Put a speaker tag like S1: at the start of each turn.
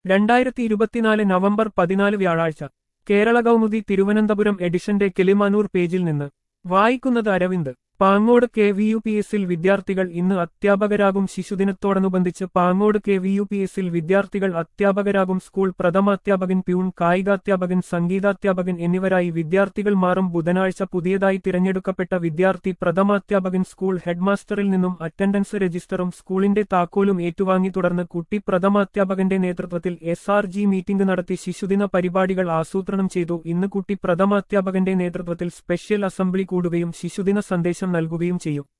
S1: രണ്ടായിരത്തി ഇരുപത്തിനാല് നവംബർ പതിനാല് വ്യാഴാഴ്ച കേരള കൗമുദി തിരുവനന്തപുരം എഡിഷന്റെ കിളിമാനൂർ പേജിൽ നിന്ന് വായിക്കുന്നത് Aravind Pangode K V U P എസിൽ വിദ്യാർത്ഥികൾ ഇന്ന് അധ്യാപകരാകും ശിശുദിനത്തോടനുബന്ധിച്ച് Pangode K V U P എസിൽ വിദ്യാർത്ഥികൾ അധ്യാപകരാകും സ്കൂൾ പ്രഥമാധ്യാപകൻ പ്യൂൺ കായികാധ്യാപകൻ സംഗീതാധ്യാപകൻ എന്നിവരായി വിദ്യാർത്ഥികൾ മാറും ബുധനാഴ്ച പുതിയതായി തിരഞ്ഞെടുക്കപ്പെട്ട വിദ്യാർത്ഥി പ്രഥമാധ്യാപകൻ സ്കൂൾ ഹെഡ്മാസ്റ്ററിൽ നിന്നും അറ്റൻഡൻസ് രജിസ്റ്ററും സ്കൂളിന്റെ താക്കോലും ഏറ്റുവാങ്ങി തുടർന്ന് കുട്ടി പ്രഥമാധ്യാപകന്റെ നേതൃത്വത്തിൽ എസ് ആർ ജി മീറ്റിംഗ് നടത്തി ശിശുദിന പരിപാടികൾ ആസൂത്രണം ചെയ്തു ഇന്ന് കുട്ടി പ്രഥമാധ്യാപകന്റെ നേതൃത്വത്തിൽ സ്പെഷ്യൽ അസംബ്ലി കൂടുകയും ശിശുദിന സന്ദേശം നൽകുകയും ചെയ്യും